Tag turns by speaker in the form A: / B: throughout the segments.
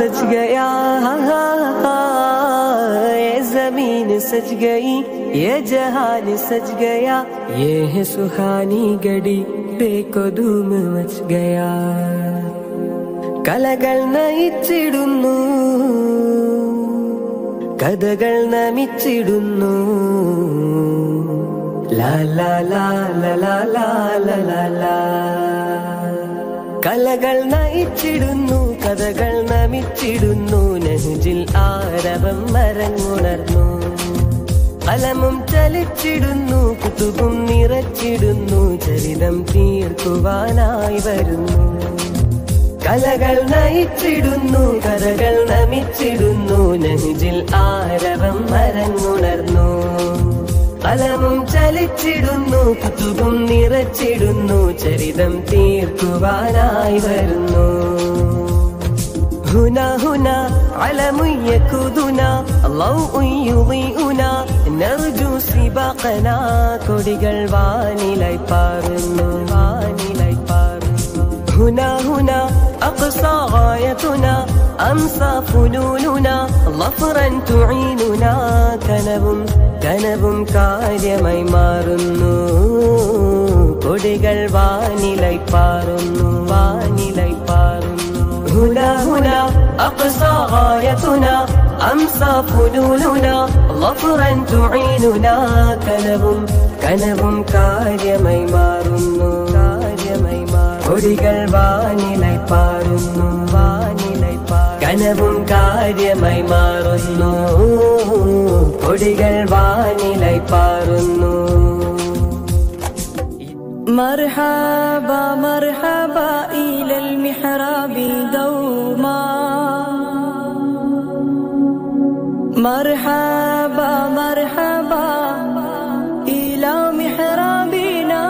A: सज गया ये जमीन सज गई ये जहान सज गया ये है सुहानी गड़ी देखो धूम मच गया കലകൾ നയിച്ചിടുന്നു കഥകൾ നമിച്ചിടുന്നു ലാ ലാ ലാ ലാ ലാ ലാ ലാ ലാ ലാ. കലകൾ നയിച്ചിടുന്നു കഥകൾ നമിച്ചിടുന്നു നെഞ്ചിൽ ആരവം മരങ്ങുണർന്നു കലമും ചലിച്ചിടുന്നു കുത്തുകും നിറച്ചിടുന്നു ചരിതം തീർക്കുവാനായി വരുന്നു കലകൾ നയിച്ചിടുന്നു കഥകൾ നമിച്ചിടുന്നു നെഞ്ചിൽ ആരവം മരങ്ങുണർന്നു കലമും ചലിച്ചിടുന്നു കുത്തുകും നിറച്ചിടുന്നു ചരിതം തീർക്കുവാനായി വരുന്നു هنا هنا علم يكودنا ضوء يضيئنا نرجو سباقنا കൊടികൾ വാനിലായി പാറുന്നു വാനിലായി പാറുന്നു هنا هنا أقصى غايتنا أمسى فنوننا ظفرا تعيننا കനവും കനവും കാര്യമായി മാറുന്നു കൊടികൾ വാനിലായി പാറുന്നു വാനിലായി പാറുന്നു هنا هنا أقصى غايتنا أمسى فنوننا ظفرا تعيننا കനവും കനവും കാര്യമായി മാറുന്നു കാര്യമായി മാറുന്നു കൊടികൾ വാനിലായി പാറുന്നു വാനിലായി പാറുന്നു കനവും കാര്യമായി മാറുന്നു കൊടികൾ വാനിലായി പാറുന്നു مرحبا مرحبا إلى المحراب دوما مرحبا مرحبا إلى محرابنا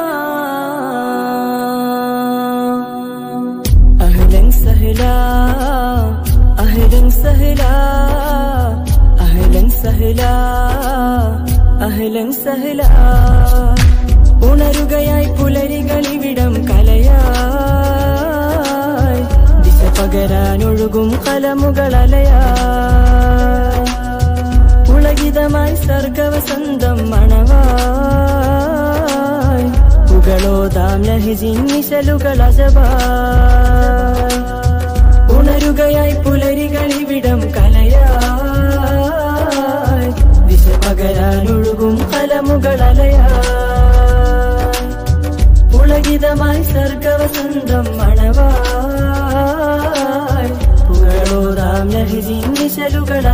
A: أهلا سهلا أهلا سهلا أهلا سهلا أهلا سهلا ഉണരുകയായി പുലരികളിവിടം കലയായി ദിശ പകരാനൊഴുകും കലമുകളലയായി ഉളകിതമായി സർഗവസന്തം മണവായി പുകളോതാം ലഹിജിൻ നിശലുകൾ അജബായി ഉണരുകയായി പുലരികളിവിടം കലയായി ദിശ പകരാനൊഴുകും കലമുകളലയായി പുളകിതമായി സർഗവസന്തം മണവായി പുകളോറാം ലഹിജിൻ നിശലുകൾ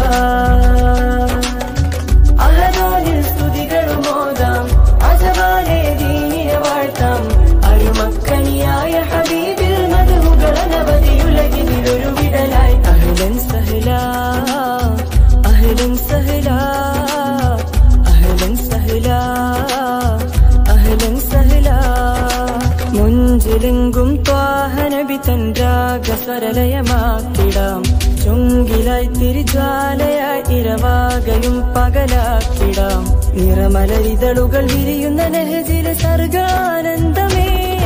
A: അജബാനിൽ സ്തുതികളും മോദാം അജബാലെ ദീനിനെ വാഴ്ത്താം അരുമക്കനിയായ ഹബീബിൽ മധുകൾ അനവധിയുലകിനിലൊരു വിടലായി അഹ്ലൻ സഹല അഹ്ലൻ സഹല അഹ്ലൻ സഹല അഹ്ലൻ സഹല മുഞ്ചിലെങ്കും ത്വാഹനബി ചന്ദ്രാഗസ്വരലയമാക്കിടാം ചുങ്കിലായി തിരിജ്വാലയായി ഇരവാകയും പകലാക്കിടാം നിറമലരിതളുകൾ വിരിയുന്ന നെഹജിലെ സർഗാനന്ദമേ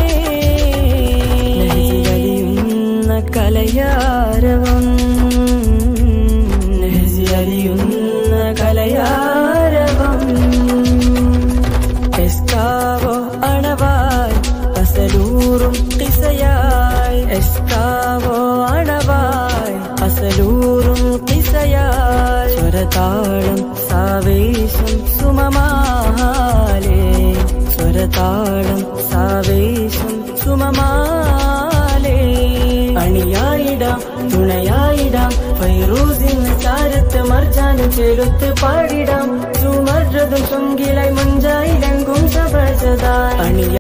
A: നെഹജിലലിയുന്ന കലയാരവം നെഹജിലലിയുന്ന കലയാരവം എസ്കാവോ അണവായി അസലൂറും കിസയായി എസ്കാവോ അണവായി അസലൂറും കിസയായി സ്വരതാളം സാവേശം സുമമാലേ സ്വരതാളം സാവേശം സുമമാലേ അണിയായിടാം തുണയായിടാം ഫൈറൂസിന് ചാരത്ത് മർജാനും ചേരുത്ത് പാടിടാം സുമർജതും ചുങ്കിലായി മുഞ്ചായിലെങ്കും സബജതായി അണിയ